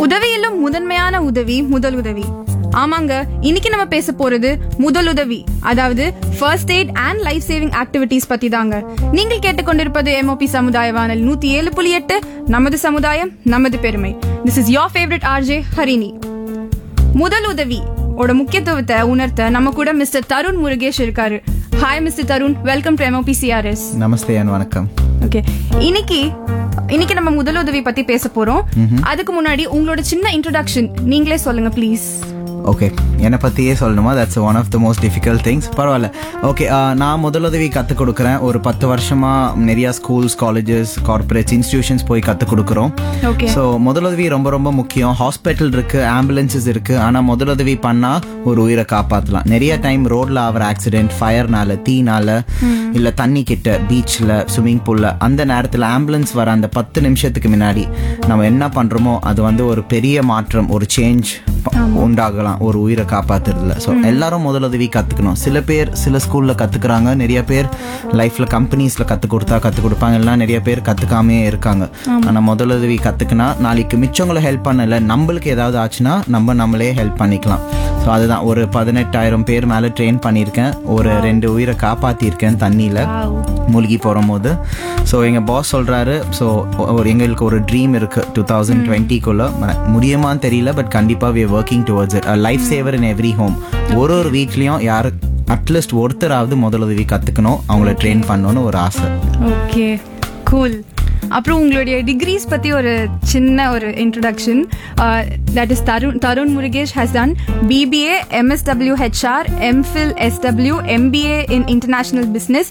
உதவியிலும் முதன்மையான உதவி முதல் உதவி ஆமாங்க இன்னைக்கு நம்ம பேச போறது முதலுதவி அதாவது first aid and life saving activities பத்தி தாங்க நீங்கள் கேட்டுக்கொண்டிருப்பது எம்ஓபி சமுதாய வானல் நூத்தி ஏழு புள்ளி எட்டு நமது சமுதாயம் நமது பெருமை this is your favourite R J Harini முதல் உதவி ஓட முக்கியத்துவத்தை உணர்த்த நம்ம கூட மிஸ்டர் தருண் முருகேஷ் இருக்காரு hi mister Tarun welcome to MOP CRS namaste and வணக்கம் ஓகே இன்னைக்கு இன்னைக்கு நம்ம முதலுதவி பத்தி பேச போறோம் அதுக்கு முன்னாடி உங்களோட சின்ன இன்ட்ரோடக்ஷன் நீங்களே சொல்லுங்க ப்ளீஸ் ஓகே என்னை பற்றியே சொல்லணுமா that's one of the most difficult things பரவாயில்ல ஓகே நான் முதலுதவி கற்றுக் கொடுக்குறேன் ஒரு பத்து வருஷமாக நிறையா ஸ்கூல்ஸ் காலேஜஸ் கார்ப்பரேட்ஸ் இன்ஸ்டிடியூஷன்ஸ் போய் கற்றுக் கொடுக்குறோம் ஓகே ஸோ முதலுதவி ரொம்ப ரொம்ப முக்கியம் ஹாஸ்பிட்டல் இருக்கு ஆம்புலன்சஸ் இருக்கு ஆனால் முதலுதவி பண்ணா ஒரு உயிரை காப்பாற்றலாம் நிறைய டைம் ரோட்ல ஆகிற ஆக்சிடென்ட் ஃபயர்னால தீனால இல்ல தண்ணி கிட்ட பீச்ல ஸ்விம்மிங் பூல்ல அந்த நேரத்தில் ஆம்புலன்ஸ் வர அந்த பத்து நிமிஷத்துக்கு முன்னாடி நம்ம என்ன பண்றோமோ அது வந்து ஒரு பெரிய மாற்றம் ஒரு சேஞ்ச் உண்டாகலாம் ஒரு உயிரை காப்பாத்துறதுல ஸோ எல்லாரும் முதலுதவி கத்துக்கணும் சில பேர் சில ஸ்கூல்ல கத்துக்கிறாங்க நிறைய பேர் லைஃப்ல கம்பெனிஸ்ல கத்து கொடுத்தா கத்து கொடுப்பாங்க எல்லாம் நிறைய பேர் கத்துக்காமே இருக்காங்க ஆனா முதலுதவி கத்துக்கினா நாளைக்கு மிச்சவங்களை ஹெல்ப் பண்ணல நம்மளுக்கு ஏதாவது ஆச்சுன்னா நம்ம நம்மளே ஹெல்ப் பண்ணிக்கலாம் ஸோ அதுதான் ஒரு பதினெட்டாயிரம் பேர் மேல ட்ரெயின் பண்ணியிருக்கேன் ஒரு ரெண்டு உயிரை காப்பாத்திருக்கேன் தண்ணியில மூழ்கி போகும்போது ஸோ எங்க பாஸ் சொல்றாரு ஸோ ஒரு எங்களுக்கு ஒரு ட்ரீம் இருக்கு டூ தௌசண்ட் டுவெண்ட்டிக்குள்ள முடியுமான்னு தெரியல பட் கண்டிப்பா we working towards it life saver in every home ஒரு ஒரு வீட்லயும் யாரு அட்லீஸ்ட் ஒருத்தராவது முதலுதவி கத்துக்கணும் அவங்கள ட்ரெயின் பண்ணணும்னு ஒரு ஆசை ஓகே கூல் அப்புறம் உங்களுடைய டிகிரிஸ் பத்தி ஒரு சின்ன ஒரு introduction that is Tarun Tarun Murugesh has done BBA MSW HR MPhil SW MBA in international business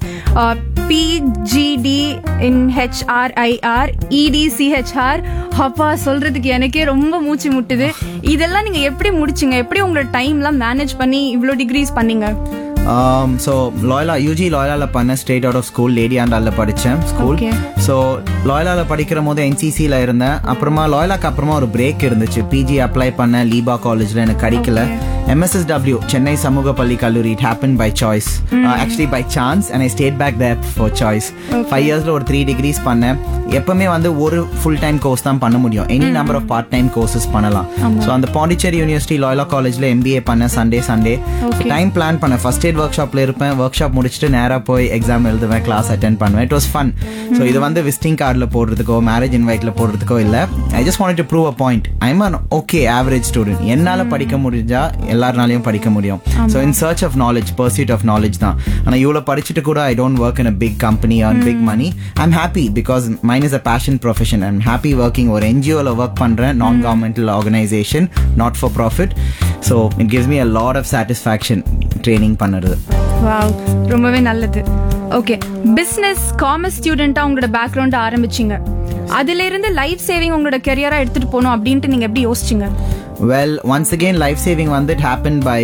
PGD in HRIR ETCHR அப்பா சொல்றதுக்கு எனக்கே ரொம்ப மூச்சு முட்டுது இதெல்லாம் நீங்க எப்படி முடிச்சீங்க எப்படி உங்களோட டைம்லாம் மேனேஜ் பண்ணி இவ்வளோ டிகிரிஸ் பண்ணீங்க ஸோ லாயலா யூஜி லாயலால பண்ண stayed out of school lady ஆண்டால படித்தேன் ஸ்கூல் Okay. ஸோ லாயலால படிக்கிற போது என்சிசியில் இருந்தேன் அப்புறமா லாயலாக்கு அப்புறமா ஒரு பிரேக் இருந்துச்சு பிஜி அப்ளை பண்ண லீபா காலேஜில் எனக்கு கிடைக்கல எம்எஸ்எஸ்டபிள்யூ சென்னை சமூக பள்ளி கல்லூரி it happen by choice actually by chance and I stayed back there for choice five இயர்ஸில் ஒரு த்ரீ டிகிரிஸ் பண்ணேன் எப்பவுமே வந்து ஒரு ஃபுல் டைம் கோர்ஸ் தான் பண்ண முடியும் any number of part time courses பண்ணலாம் ஸோ அந்த பாண்டிச்சேரி யூனிவர்சிட்டி லாயலா காலேஜில் எம்பிஏ பண்ணேன் சண்டே சண்டே டைம் பிளான் பண்ணேன் ஃபர்ஸ்ட் எய்ட் ஒர்க் ஷாப்ல இருப்பேன் ஒர்க் ஷாப் முடிச்சுட்டு நேரா போய் எக்ஸாம் எழுதுவேன் கிளாஸ் அட்டென்ட் பண்ணுவேன் இட் வாஸ் ஃபன் ஸோ இது வந்து விசிட்டிங் கார்டில் போடுறதுக்கோ மேரேஜ் இன்வைட்ல போடுறதுக்கோ இல்லை I just want to prove a point I'm an okay average student என்னால் படிக்க முடிஞ்சா எல்லாருனாலையும் படிக்க முடியும் so in search of knowledge pursuit of knowledge தான் ஆனால் இவ்வளோ படிச்சுட்டு கூட I don't work in a big company on big money I'm happy because mine is a passion profession I'm happy working ஒரு என்ஜிஓவில் ஒர்க் பண்ணுறேன் நான் governmental organisation not for profit so it gives me a lot of satisfaction training பண்ணுறது wow ரொம்பவே நல்லது okay business commerce ஸ்டூடெண்டா உங்களோட background ஆரம்பிச்சீங்க அதுல இருந்து லைஃப் சேவிங் உங்களோட கெரியரா எடுத்துட்டு போகணும் அப்படின்ட்டு நீங்க எப்படி யோசிச்சீங்க well once again life saving வந்து it happen by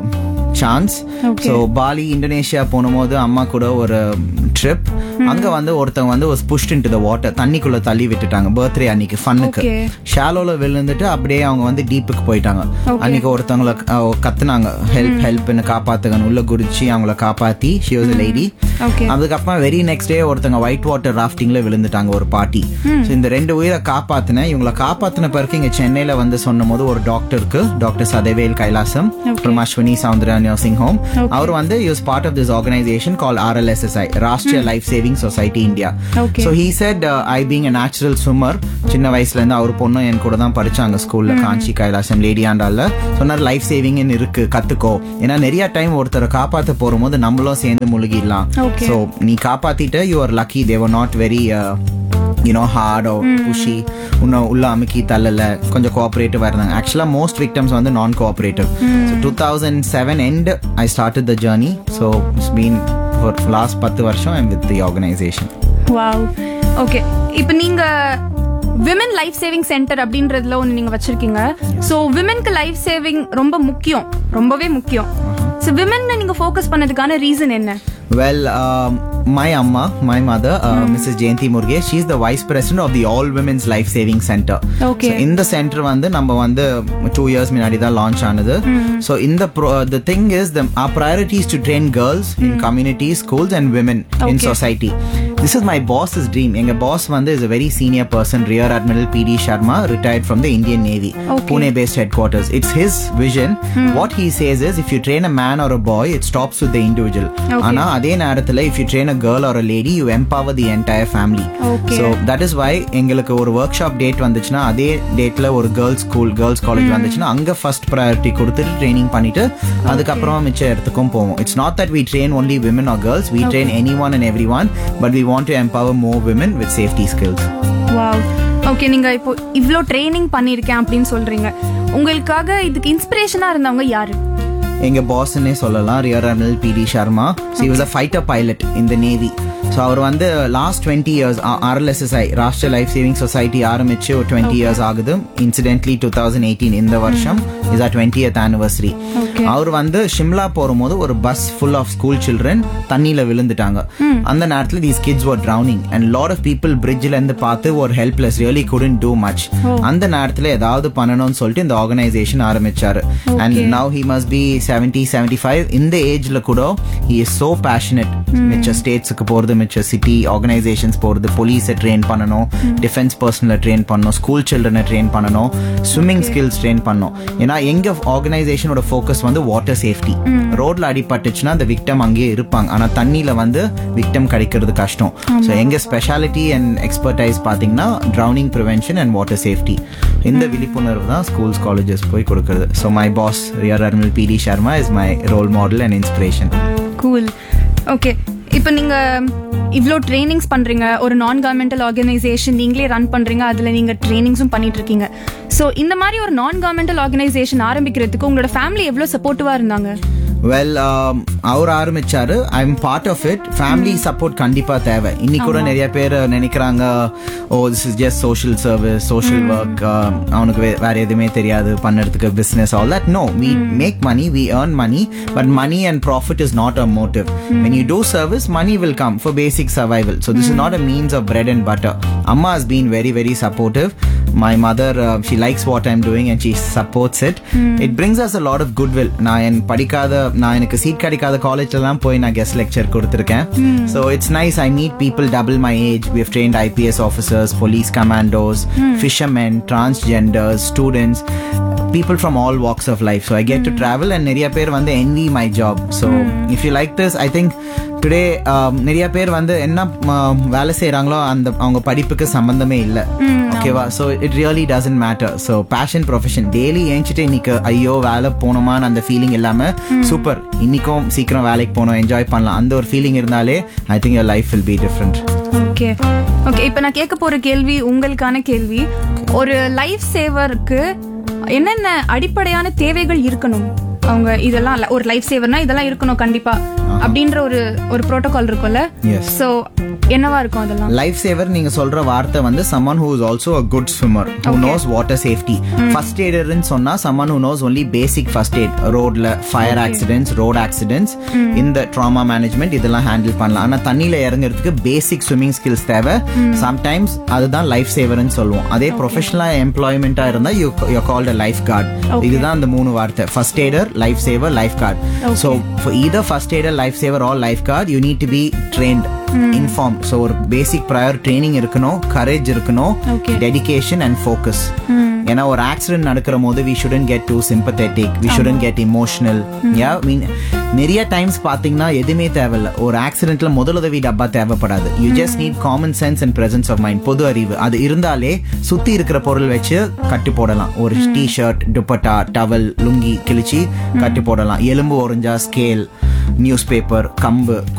chance Okay. So Bali Indonesia போகும்போது அம்மா கூட ஒரு ட்ரிப் அங்க வந்து ஒருத்தவங்க வந்து ஒரு புஷ்ட் இன்டு த வாட்டர் தண்ணிக்குள்ள தள்ளி விட்டுட்டாங்க பர்த்டே அன்னைக்கு ஃபன்னுக்கு Okay. ஷாலோல விழுந்துட்டு அப்படியே அவங்க வந்து டீப்புக்கு போயிட்டாங்க அன்னைக்கு ஒருத்தவங்கள அஹ், கத்துனாங்க ஹெல்ப் ஹெல்ப்னு காப்பாத்துங்கன்னு உள்ள குடிச்சு அவங்கள காப்பாத்தி ஷி வாஸ் லேடி ஓகே அதுக்கப்புறமா வெரி நெக்ஸ்ட் டே ஒருத்தங்க ஒயிட் வாட்டர் ராஃப்டிங்ல விழுந்துட்டாங்க ஒரு பாட்டி ஸோ இந்த ரெண்டு உயிரை காப்பாத்தினேன் இவங்களை காப்பாத்தின பிறகு இங்க சென்னையில வந்து சொன்னும் போது ஒரு டாக்டருக்கு doctor Sathavel Kailasam from Ashwini Soundara nursing home அவர் வந்து use part of this organisation call RLSSI Rashtriya life saving society India Okay. So he said I being a natural swimmer சின்ன வயசுல இருந்து அவர் பொண்ணும் என் கூட தான் படிச்சாங்க ஸ்கூல்ல காஞ்சி கைலாசம் லேடி ஆண்டால சொன்னார் லைஃப் சேவிங் இருக்கு கத்துக்கோ ஏன்னா நிறைய டைம் ஒருத்தரை காப்பாத்த போகும்போது நம்மளும் சேர்ந்து முழுகிடலாம் Okay. ஸோ நீ காப்பாத்திட்ட you are lucky they were not very you know hard or pushy இன்னும் உள்ள அமுக்கி தள்ளல கொஞ்சம் கோஆபரேட்டிவா இருந்தாங்க ஆக்சுவலா மோஸ்ட் விக்டம்ஸ் வந்து நான் cooperative so two thousand seven and I start the journey so it's mean for last பத்து வருஷம் I'm with the organisation wow okay இப்போ நீங்க விமன் லைஃப் சேவிங் சென்டர் அப்படின்றதுல ஒன்று நீங்க வச்சிருக்கீங்க ஸோ விமனுக்கு லைஃப் சேவிங் ரொம்ப முக்கியம் ரொம்பவே முக்கியம் ஸோ விமன் நீங்க ஃபோக்கஸ் பண்ணதுக்கான ரீசன் என்ன Well, um, my amma, my mother, uh, Mrs. Jayanti Murge, she's the vice president of the All Women's Life Saving Center. Okay. So, இந்த சென்டர் வந்து நம்ம வந்து டூ இயர்ஸ் முன்னாடி தான் லான்ச் ஆனது ஸோ இந்த the thing is the our priorities to train girls in community schools and women in society this is my boss's dream எங்க boss வந்து is a very senior person rear admiral B D Sharma retired from the Indian navy Pune based headquarters it's his vision what he says is if you train a man or a boy it stops with the individual ஆனா அதே நேரத்துல if you train a girl or a lady you empower the entire family Okay. So that is why எங்களுக்கு ஒரு work shop date வந்துச்சுன்னா அதே டேட்ல ஒரு girls school girls college வந்துச்சுன்னா அங்க ஃபர்ஸ்ட் ப்ரையாரிட்டி கொடுத்துட்டு ட்ரைனிங் பண்ணிட்டு அதுக்கப்புறமா மிச்ச இடத்துக்கும் போவோம் it's not that we train only women or girls we train anyone and everyone but we want to empower more women with safety skills wow okay நீங்க இப்போ இவ்ளோ training பண்ணிருக்கேன் அப்படின்னு சொல்றீங்க உங்களுக்காக இதுக்கு இன்ஸ்பிரேஷனா இருந்தவங்க யாரு எங்க பாஸ்ன்னே சொல்லலாம் rear admiral B D Sharma she was a fighter pilot in the navy so அவர் வந்து last twenty years RLSSI Rashtriya life saving society ஆரம்பிச்சு ஒரு டுவெண்ட்டி இயர்ஸ் ஆகுது இன்சிடென்ட்லி டூ தௌசண்ட் எயிட்டீன் இந்த வருஷம் is our twentieth anniversary Okay. அவர் வந்து ஷிம்லா போகும்போது ஒரு bus full of school children தண்ணியில விழுந்துட்டாங்க அந்த நேரத்தில் these kids were drowning and lot of people பிரிட்ஜ்ல இருந்து பார்த்து ஒரு helpless really couldn't too much அந்த நேரத்தில் ஏதாவது பண்ணணும்னு சொல்லிட்டு இந்த ஆர்கனைசேஷன் ஆரம்பிச்சாரு and now he must be seventy seventy five இந்த ஏஜ்ல கூட ஹி இஸ் சோ பேஷனட் மிச்ச ஸ்டேட்ஸுக்கு போறது மிச்ச சிட்டி ஆர்கனைசேஷன்ஸ் போறது போலீஸை ட்ரெயின் பண்ணணும் டிஃபென்ஸ் பர்சனலை ட்ரெயின் பண்ணணும் ஸ்கூல் சில்ட்ரனை ட்ரெயின் பண்ணணும் ஸ்விம்மிங் ஸ்கில்ஸ் ட்ரெயின் பண்ணணும் ஏன்னா எங்க ஆர்கனைசேஷனோட ஃபோக்கஸ் வந்து வாட்டர் சேஃப்டி ரோட்ல அடிபட்டுச்சுன்னா அந்த விக்டம் அங்கேயே இருப்பாங்க ஆனா தண்ணியில வந்து விக்டம் கிடைக்கிறது கஷ்டம் ஸோ எங்க ஸ்பெஷாலிட்டி அண்ட் எக்ஸ்பர்டைஸ் பாத்தீங்கன்னா drowning prevention and water safety இந்த விழிப்புணர்வு தான் ஸ்கூல்ஸ் காலேஜஸ் போய் கொடுக்கறது so my boss rear admiral B D Sharma is my role model and inspiration cool okay இப்போ நீங்க இவ்ளோ ட்ரைனிங்ஸ் பண்றீங்க ஒரு நான் கவர்மெண்டல் ஆர்கனைசேஷன் நீங்களே ரன் பண்றீங்க அதுல நீங்க ட்ரைனிங்ஸும் பண்ணிட்டு இருக்கீங்க ஸோ இந்த மாதிரி ஒரு நான் கவர்மெண்டல் ஆர்கனைசேஷன் ஆரம்பிக்கிறதுக்கு உங்களோட ஃபேமிலி எவ்வளவு சப்போர்ட்டிவா இருந்தாங்க வெல் அவர் ஆரம்பிச்சாரு I am part of it family support கண்டிப்பா தேவை இன்னைக்கு கூட நிறைய பேர் நினைக்கிறாங்க oh this is just social service social work அவனுக்கு வே- வேற எதுவுமே தெரியாது பண்ணுறதுக்கு business all that no we make money we earn money but money and profit is not a motive when you do service money will come for basic survival so this is not a means of bread and butter அம்மா has been very very supportive my mother uh, she likes what i'm doing and she supports it it brings us a lot of goodwill நான் என் படிக்காத நான் எனக்கு seat கிடைக்காத காலேஜ்லாம் போய் நான் guest lecture கொடுத்துருக்கேன் so it's nice I meet people double my age we have trained IPS officers police commandos fishermen transgenders students people from all walks of life so i get to travel and நிறைய பேர் வந்து envy my job so if you like this i think today நிறைய பேர் வந்து என்ன um, வேலை செய்றாங்களோ அந்த அவங்க படிப்புக்கு சம்பந்தமே இல்லை ஓகேவா so it really doesn't matter so passion profession daily ஏஞ்சிட்டு இன்னைக்கு ஐயோ வேலை போனோமான்னு அந்த ஃபீலிங் இல்லாம சூப்பர் இன்னைக்கும் சீக்கிரம் வேலைக்கு போகணும் என்ஜாய் பண்ணலாம் அந்த ஒரு ஃபீலிங் இருந்தாலே I think your life will be different okay okay இப்போ நான் கேட்க போற கேள்வி உங்களுக்கான கேள்வி ஒரு லைஃப் சேவருக்கு என்னென்ன அடிப்படையான தேவைகள் இருக்கணும் அவங்க இதெல்லாம் இல்ல, ஒரு லைஃப் சேவர்னா இதெல்லாம் இருக்கணும் கண்டிப்பா அப்படின்ற ஒரு ஒரு புரோட்டோகால் இருக்கும்ல Yes. சோ என்னவா இருக்கும் அதெல்லாம் லைஃப் சேவர் நீங்க சொல்ற வார்த்தை வந்து someone who is also a good swimmer who knows water safety first எய்டர்னு சொன்னா someone who knows only basic first aid ரோட்ல ஃபயர் ஆக்சிடென்ட்ஸ் ரோட் ஆக்சிடென்ட்ஸ் இந்த ட்ராமா மேனேஜ்மெண்ட் இதெல்லாம் ஹேண்டில் பண்ணலாம் ஆனா தண்ணியில இறங்குறதுக்கு பேசிக் ஸ்விம்மிங் ஸ்கில்ஸ் தேவை சம்டைம்ஸ் அதுதான் லைஃப் சேவர்னு சொல்லுவோம் அதே ப்ரொஃபஷனலா எம்ப்ளாய்மெண்டா இருந்தா you you called a lifeguard இதுதான் அந்த மூணு வார்த்தை first aider life saver lifeguard so for either first aider life saver or lifeguard you need to be trained inform so ஒரு பேசிக் ப்ரையர் ட்ரைனிங் இருக்கணும் courage இருக்கணும் Okay. Dedication and focus ஏன்னா ஒரு accident நடக்கிற போது we shouldn't get too sympathetic we shouldn't get emotional you mean நிறைய times பாத்தீங்கன்னா எதுவுமே தேவையில்ல ஒரு ஆக்சிடென்ட்ல முதலுதவி டப்பா தேவைப்படாது you just need common sense and presence of mind பொது அறிவு அது இருந்தாலே சுத்தி இருக்கிற பொருள் வச்சு கட்டு போடலாம் ஒரு T shirt dupatta towel lungi கிழிச்சு கட்டு போடலாம் எலும்பு ஒரிஞ்சா ஸ்கேல் நியூஸ் பேப்பர் கம்பு